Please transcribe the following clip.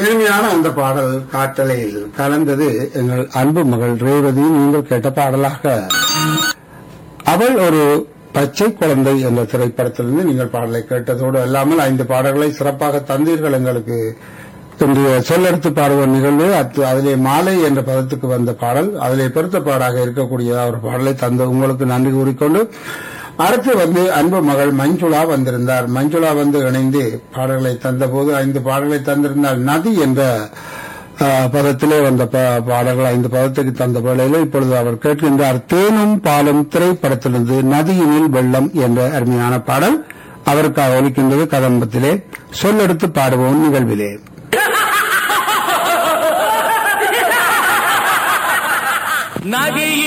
இனிமையான அந்த பாடல் காட்டலையில் கலந்தது எங்கள் அன்பு மகள் ரேவதி நீங்கள் கேட்ட பாடலாக அவள் ஒரு பச்சை குழந்தை என்ற திரைப்படத்திலிருந்து நீங்கள் பாடலை கேட்டதோடு அல்லாமல் ஐந்து பாடல்களை சிறப்பாக தந்தீர்கள் எங்களுக்கு இன்றைய சொல்லெடுத்து பாடுவோம் நிகழ்வு அத்து- அதிலே மாலை என்ற பதத்துக்கு வந்த பாடல் அதிலே பெருத்த பாடாக இருக்கக்கூடிய ஒரு பாடலை தந்த உங்களுக்கு நன்றி கூறிக்கொண்டு அடுத்து வந்து அன்பு மகள் மஞ்சுளா வந்திருந்தார் மஞ்சுளா வந்து இணைந்து பாடல்களை தந்தபோது ஐந்து பாடல்களை தந்திருந்தால் நதி என்ற ஆஹ், பதத்திலே வந்த ப- பாடல்கள் ஐந்து பதத்துக்கு தந்த வேளையில் இப்பொழுது அவர் கேட்கின்றார் தேனும் பாலும் திரைப்படத்திலிருந்து நதியினில் வெள்ளம் என்ற அருமையான பாடல் அவருக்காக ஒலிக்கின்றது கதம்பத்திலே சொல்லெடுத்து பாடுவோம் நிகழ்விலே நதியில்